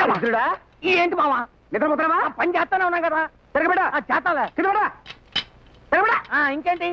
మిత్రుడా ఏంటి మావా నిద్రపోతున్నావా పని చేస్తానే ఉన్నా కదా తిరగబెడా ఆ, చేస్తాలే తిరగబెడా తిరగబెడా ఆ, ఇంకేంటి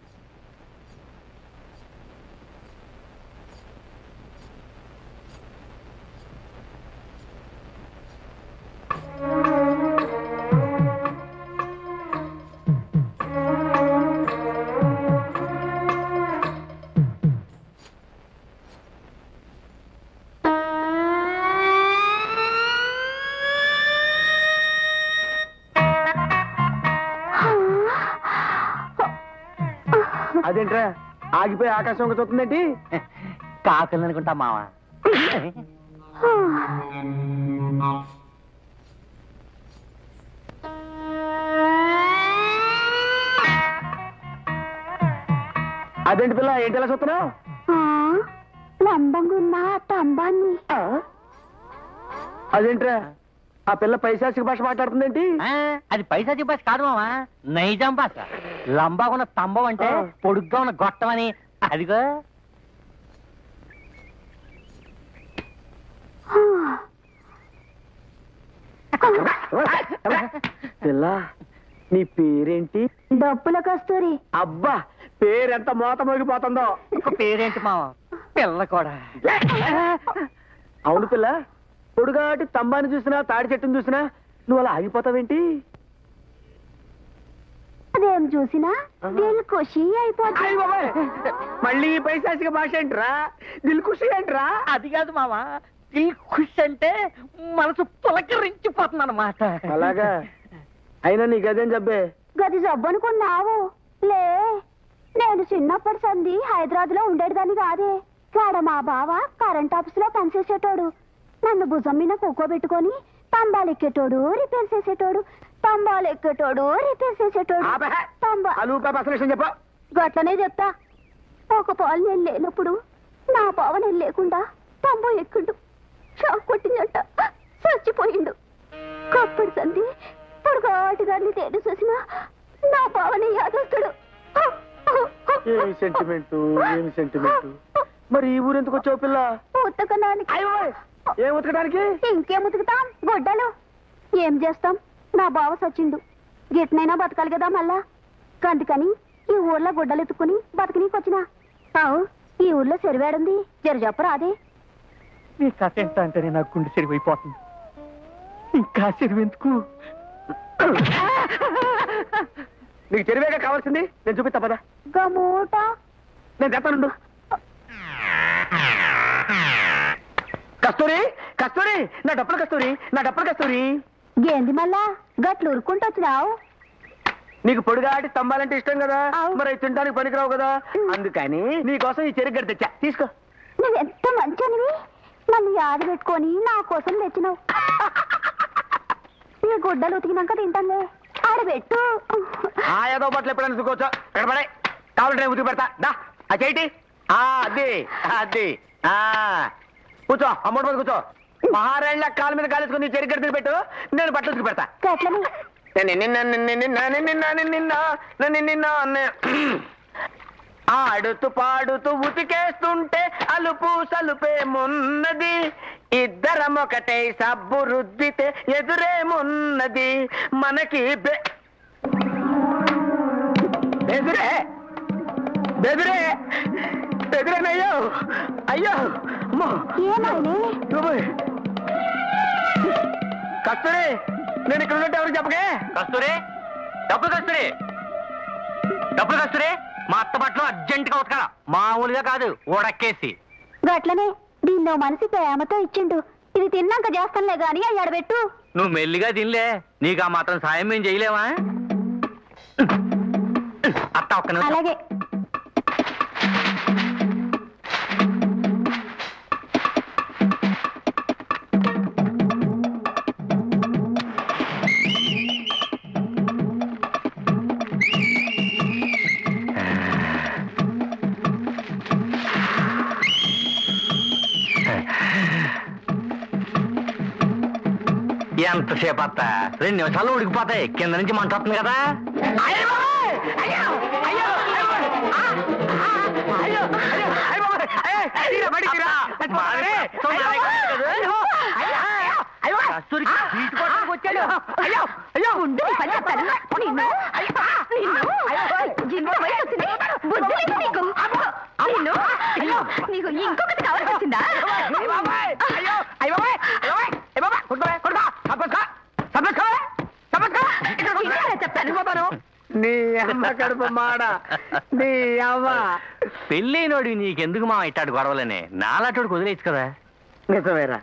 అదేంట్రా ఆగిపోయి ఆకాశం చూస్తుందేంటి కాకలు అనుకుంటా మావా అదేంటి పిల్ల ఏంటి ఎలా చూస్తున్నావు లంబంగున్న తంబాన్ని అదేంట్రా ఆ పిల్ల పైశాసిక భాష మాట్లాడుతుందేంటి ఆ, అది పైసా భాష కాదు మావా నైజాం భాష లంబాగా ఉన్న స్తంభం అంటే ఆ. పొడుగ్గా ఉన్న గొట్టం అని అదిగో పిల్ల నీ పేరేంటి డబ్బుల కస్తూరి అబ్బా పేరెంత మోత మోగిపోతుందో ఇంకో పేరేంటి మావా పిల్ల కూడా అవును పిల్ల పొడుగాటి స్తంభాన్ని చూసినా తాడి చెట్టుని చూసినా నువ్వు అలా ఆగిపోతావేంటి అదేం చూసినా దిల్ ఖుషి అయిపోతుంది అయ్ బాబాయ్, మళ్ళీ ఈ పైశాసిక భాష ఏంట్రా దిల్ ఖుషి ఏంట్రా అది కాదు మావా దిల్ ఖుష్ అంటే మనసు పులకరించిపోతుంది అనమాట అలాగా అయినా నీకు అదేం చెప్పే గది జబ్బనుకున్నావు లే నేను చిన్నప్పటి సంది హైదరాబాద్ లో ఉండేదాన్ని కాదే కాడ మా బావ కరెంట్ ఆఫీస్ లో పనిచేసేటోడు నన్ను భుజం మీద కూకోబెట్టుకొని తంబాలు ఎక్కేటోడు రిపేర్ చేసేటోడు తంబాలు ఎక్కేటోడు రిపేర్ చేసేటోడు ఆపే. తంబా అలుపా అసలు విషయం చెప్పు గట్లనే చెప్తా ఒక పాలు నేను లేనప్పుడు నా బావ నేను లేకుండా తంబో ఎక్కిండు షాక్ కొట్టిందంట చచ్చిపోయిండు కప్పటి సంది పొడుగాటి దాన్ని తేడు చూసినా నా బావని యాదొస్తాడు ఏమి సెంటిమెంట్ ఏమి సెంటిమెంట్ మరి ఈ ఊరు ఎందుకు వచ్చావు పిల్ల ఉతకడానికి అయ్య బాబోయ్, ఏం ఉతకడానికి ఇంకేం ఉతుకుతాం గొడ్డలు ఏం చేస్తాం నా బావ సచ్చిండు గిట్నైనా బతకాలి కదా మళ్ళా అందుకని ఈ ఊర్లో గుడ్డలు ఎత్తుకుని బతకనీకొచ్చినా అవు ఈ ఊర్లో చెరువేడుంది జర చెప్పరా అదే నీ కథ ఎంత అంటేనే నాకు గుండె చెరిపోయిపోతుంది ఇంకా చెరువెందుకు నీకు చెరువేగా కావాల్సింది నేను చూపిస్తా పదా గమూట నేను చెప్తానుండు కస్తూరి కస్తూరి నా డప్పులు కస్తూరి నా డప్పులు కస్తూరి గేంది మళ్ళా గట్లు ఉరుక్కుంటూ వచ్చినావు నీకు పొడిగాటి స్తంభాలంటే ఇష్టం కదా అవు. మరి అవి తినడానికి పనికిరావు కదా అందుకని నీకోసం ఈ చెరుకు గడ్డ తెచ్చా తీసుకో నువ్వెంత మంచోనివి నన్ను యాద పెట్టుకొని నా కోసం తెచ్చినావు నీ గుడ్డలు ఉతికినాక తింటానులే ఆడబెట్టు ఆ ఏదో బట్టలు ఎప్పుడైనా చూసుకోవచ్చు ఇక్కడ పడే కావాలంటే నేను ఉతికి పెడతా దా ఆ చేయిటి ఆ అది అది ఆ కూర్చో అమ్మోటి మీద కూర్చో మహారాణి కాళ్ళ మీద కాలేసుకుని చెరుకు గడ్డ పెట్టు నేను బట్టలు ఉతికి పెడతా గట్లని నిన్న నిన్న నిన్న నిన్న నిన్న నిన్న నిన్న నిన్న నిన్న ఆడుతూ పాడుతూ ఉతికేస్తుంటే అలుపు సలుపేమున్నది ఇద్దరం ఒకటే సబ్బు రుద్దితే ఎదురేమున్నది మనకి బె- బెదురే బెదురే బెదురేనయ్యో అయ్యో అమ్మో ఏమైనా బాబోయ్. కస్తూరి నేను ఇక్కడ ఉన్నట్టు ఎవరు చెప్పకే కస్తూరి డబ్బులు కస్తూరి డబ్బులు కస్తూరి మా అత్త బట్టలు అర్జెంట్ గా ఉతకాల మామూలుగా కాదు ఉడక్కేసి గట్లనే దీన్నో మనిషి ప్రేమతో ఇచ్చిండు ఇది తిన్నాక చేస్తానులే గాని అవి ఆడబెట్టు నువ్వు మెల్లిగా తినలే నీకు ఆ మాత్రం సాయం మేము చేయలేవా అత్త ఒక్క నిమిషం అలాగే ఎంతసేపు అత్త రెండు నిమిషాలు ఉడికిపోతాయి కింద నుంచి మంట వస్తుంది కదా అయ్యో బాబోయ్! అయ్యో! అయ్యో! అయ్యో! ఆ! ఆ! అయ్యో! అయ్యో! అయ్యో బాబోయ్! అయ్యో! తీరా, బడి తీరా. మారే, అయ్యో! తొందరగా అయ్యో! కదా? అయ్యో! అయ్యో! అయ్యో కస్తూరి బీచ్ కొట్టడానికి వచ్చాడు. అయ్యో అయ్యో ఉండు, నీ పని చెప్తాను. నిన్ను, నిన్ను, ఇంత వయసు వచ్చింది. బుద్ధి లేదు నీకు. నిన్ను, అయ్యో, నీకు ఇంకొకటి కావాల్సి వచ్చిందా అయ్య బాబాయ్! అయ్యో అయ్య బాబాయ్! అయ్య బాబాయ్! అయ్య బాబాయ్! కొడతావే, కొడతా! సంపత్కా! సంపత్కా! సంపత్కా! ఇక్కడ కొడతా! ఇలా చెప్తాను. వెళ్ళిపోతాను. నీ అమ్మ కడుపు మాడ నీ అమ్మ పెళ్ళైనోడి నీకెందుకు మా ఇట్టాడు గొడవలని నాలాటోడు వదిలేచ్చు కదా నిజమేరా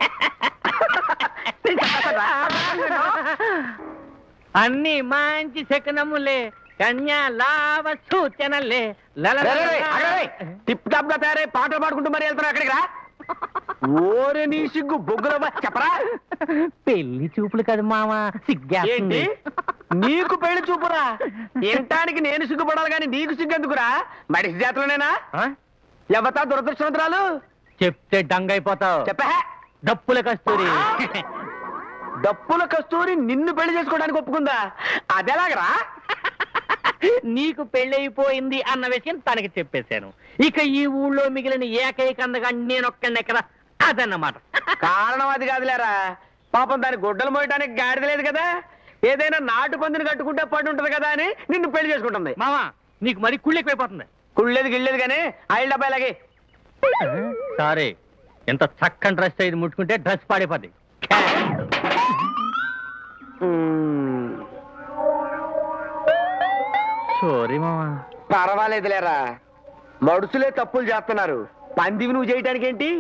అన్ని మంచి శకనములే కన్యా లావ సూచనలే టిప్ టాప్ గా తయారై పాటలు పాడుకుంటూ మరి వెళ్తున్నావు అక్కడికి రా ఓరే నీ సిగ్గు బొగ్గుల చెప్పరా పెళ్లి చూపులు కదా మామ ఏంటి సిగ్గేస్తుంది నీకు పెళ్లి చూపురా వినటానికి నేను సిగ్గుపడాలి కానీ నీకు సిగ్గెందుకురా మడిసి జాతరనేనా ఆ? ఎవతా దురదృష్టవంతురాలు చెప్తే డంగైపోతావు చెప్పా డప్పుల కస్తూరి డప్పుల కస్తూరి నిన్ను పెళ్లి చేసుకోవడానికి ఒప్పుకుందా అదెలాగరా నీకు పెళ్ళైపోయింది అన్న విషయం తనకి చెప్పేశాను ఇక ఈ ఊళ్ళో మిగిలిన ఏకైక అందగా నేనొక్కడిని ఎక్కడ అదన్నమాట కారణం అది కాదులేరా పాపం దాని గుడ్డలు మోయటానికి గాడిద లేదు కదా ఏదైనా నాటు పందిని కట్టుకుంటే పడి ఉంటది కదా అని నిన్ను పెళ్లి చేసుకుంటుంది మామ నీకు మరి కుళ్ళు ఎక్కువైపోతుంది కుళ్ళేది గిళ్ళేది కానీ ఆయిల్ డబ్బా ఇలాగే సారీ ఎంత చక్కని డ్రెస్ ఇది ముట్టుకుంటే డ్రెస్ పాడైపోద్ది సారీ మామ పర్వాలేదులేరా మడుసులే తప్పులు చేస్తున్నారు పందివి నువ్వు చేయటానికి ఏంటి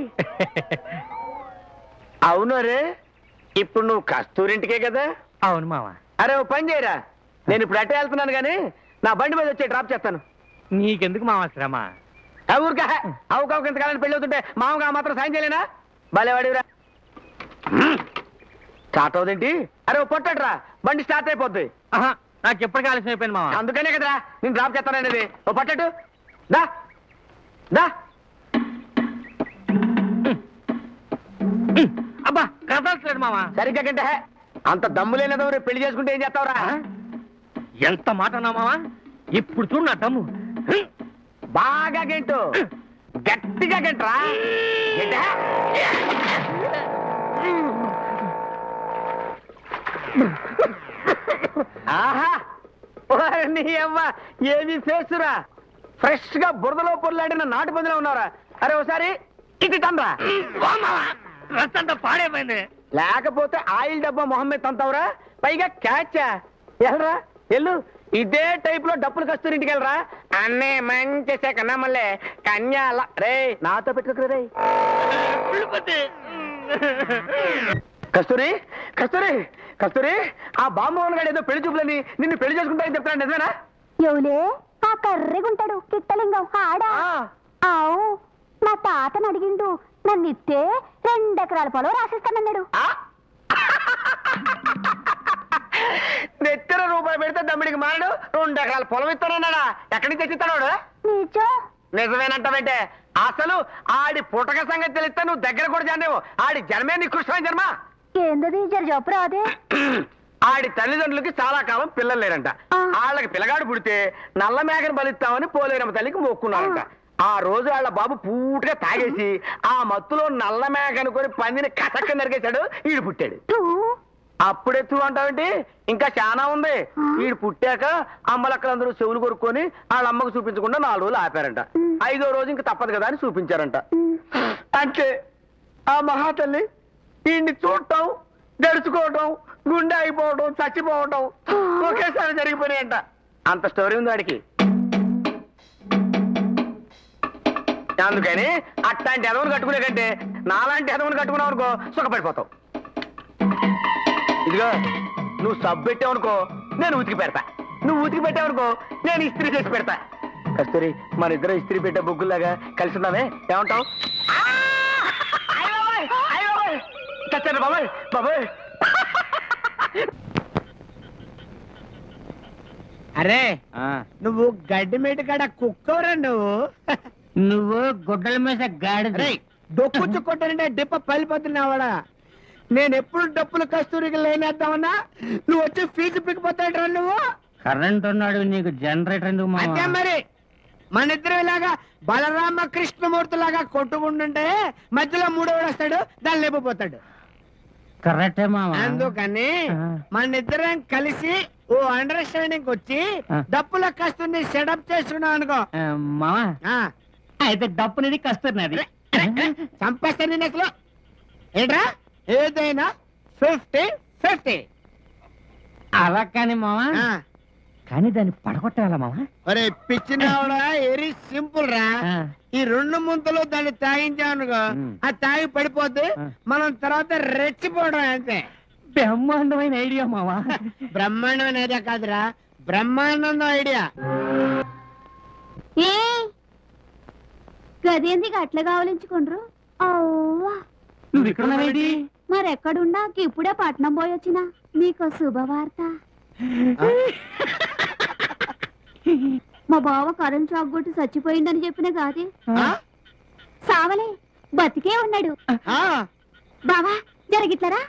అవును రే ఇప్పుడు నువ్వు కస్తూరింటికే కదా అవును మామ అరే ఓ పని చేయరా నేను ఇప్పుడు అట్టే వెళ్తున్నాను కానీ నా బండి మీద వచ్చి డ్రాప్ చేస్తాను నీకెందుకు మామ శ్రమ ఆ ఊరికా అవుకావు ఇంతకాలం పెళ్ళి అవుతుంటే మామగా ఆ మాత్రం సాయం చేయలేనా భలేవాడివిరా స్టార్ట్ అవుదేంటి అరే ఓ పొట్టట్రా బండి స్టార్ట్ అయిపోద్ది ఆహా, నాకు ఎప్పటికీ ఆలస్యం అయిపోయింది మామ అందుకనే కదరా నేను డ్రాప్ చేస్తాననేది ఓ పట్టట్టు దా దా అబ్బా కదలట్లేదు మామ సరిగ్గా గంటే అంత దమ్ము లేనదో రేపు పెళ్లి చేసుకుంటే ఏం చేస్తావురా ఎంత మాట అన్నా మామ ఇప్పుడు చూడు నా దమ్ము బాగా గంటు గట్టిగా గంటరా గంటే ఆహా ఓరి నీ అవ్వ ఏమి ఫేసురా ఫ్రెష్ గా బురదలో పొల్లాడిన నాటు పందిలో ఉన్నారా అరే ఒకసారి ఇటు తండ్రా డ్రెస్ అంతా పాడైపోయింది లేకపోతే ఆయిల్ డబ్బా మొహమ్మద్ తంతావురా పైగా క్యాచా ఎల్రా ఎల్లు ఇదే టైప్ లో డబ్బులు కస్తూరి ఇంటికి వెళ్ళరా అన్నే మంచి సెకన్నా మళ్ళీ కన్యాల రే నాతో పెట్టుకోకరా రే కస్తూరి కస్తూరి కస్తూరి ఆ బామ్మోహన్ గారు ఏదో పెళ్లి చూపులని నిన్ను పెళ్లి చేసుకుంటానని చెప్తాను నిజమేనా ఎవలే ఆ కర్రెగుంటాడు కిట్టలింగం ఆడా ఆ, ఆవు నా తాతను అడిగిండు నన్ను ఇస్తే రెండెకరాల పొలం రాసిస్తానన్నాడు ఆ? నెత్తిన రూపాయి పెడితే దమ్మిడికి మారడు రెండు ఎకరాల పొలం ఇస్తానన్నాడా ఎక్కడి నుంచి తెచ్చిస్తాడు నిజం నిజమేనంటావంటే అసలు ఆడి పుటక సంగతి తెలిస్తే నువ్వు దగ్గర కూడా జానేవు ఆడి జన్మే నికృష్టమైన జన్మ ఏందది జర చెప్పు రాదే ఆడి తల్లిదండ్రులకి చాలా కాలం పిల్లలు లేరంట ఆ. వాళ్ళకి పిల్లగాడు పుడితే నల్ల మేకను బలిస్తామని పోలేరమ్మ తల్లికి మొక్కున్నారంట ఆ రోజు వాళ్ళ బాబు పూటగా తాగేసి ఆ మత్తులో నల్ల మేక అనుకొని పందిని కసక్క నరికేశాడు ఈడు పుట్టాడు తూ, అప్పుడెత్తు అంటావేంటి ఇంకా చాలా ఉంది ఆ. వీడు పుట్టాక అమ్మలక్కలందరూ చెవులు కొరుక్కొని వాళ్ళ అమ్మకు చూపించకుండా నాలుగు రోజులు ఆపారంట ఉమ్. ఐదో రోజు ఇంకా తప్పదు కదా అని చూపించారంట ఉమ్, అంటే ఆ మహాతల్లి వీడిని చూడటం గడుచుకోవటం గుండె అయిపోవటం చచ్చిపోవటం ఒకేసారి జరిగిపోయినాయంట అంత స్టోరీ ఉంది వాడికి అందుకని అట్లాంటి ఎదవను కట్టుకునే కంటే నాలాంటి ఎదవను కట్టుకున్నావు అనుకో సుఖపడిపోతావు ఇదిగో నువ్వు సబ్బు పెట్టావనుకో నేను ఉతికి పెడతా నువ్వు ఉతికి పెట్టావనుకో నేను ఇస్త్రీ చేసి పెడతా కస్తూరి మన ఇద్దరు ఇస్త్రీ పెట్టే బొగ్గుల్లాగా కలిసి ఉన్నామే ఏమంటావు చచ్చాడు బాబాయ్ బాబాయ్ అరే నువ్వు గడ్డి మేట కాడ కుక్కవరా నువ్వు నువ్వు గుడ్డల మీద గాడి అరే డొక్కు చుక్కొట్టానంటే డిప్ప పలిపోతున్నావాడా నేను ఎప్పుడు డప్పులు కస్తూరికి లేనేద్దామన్నా నువ్వు వచ్చి ఫీజు పిక్కిపోతాడరా నువ్వు కరెంట్ ఉన్నాడు నీకు జనరేటర్ ఎందుకు అంతే మరి మన ఇద్దరు ఇలాగా బలరామ కృష్ణమూర్తి లాగా కొట్టుకుంటుంటే మధ్యలో మూడోడు వస్తాడు దాన్ని లేకపోతాడు కరెక్టే మామ అందుకని ఆ. మన ఇద్దరం కలిసి ఓ అండర్స్టాండింగ్ వచ్చి ఆ. డప్పుల కస్తుంది సెటప్ చేసుకున్నాం అనుకో ఆ, మామ ఆ, అయితే డప్పునిది కస్తున్నది చంపేస్తాను నేను అసలు ఏంట్రా ఏదైనా ఫిఫ్టీ ఫిఫ్టీ అలా కానీ మామ కానీ దాన్ని పడగొట్టాలా మామ ఒరే పిచ్చినావుడా ఎరి సింపుల్ రా ఆ. ఈ రెండు ముంతలు దాన్ని తాగించామనుకో ఉమ్. అది తాగి పడిపోద్ది ఆ. మనం తర్వాత రెచ్చిపోవడం అంతే బ్రహ్మాండమైన ఐడియా మామ బ్రహ్మాండమైన ఐడియా కాదురా బ్రహ్మాండం ఐడియా ఏ గదేంది అట్లా కావలించుకుండ్రు అవ్వా నువ్వు ఇక్కడ ఉన్నావేంటి? మరెక్కడున్నా ఇప్పుడే పట్నం పోయి వచ్చిన నీకు శుభవార్త మా బావ కరెంట్ షాక్ కొట్టి చచ్చిపోయిందని చెప్పిన కాదే ఆ? సావలే బతికే ఉన్నాడు ఆ, బావా జరిగిట్లరా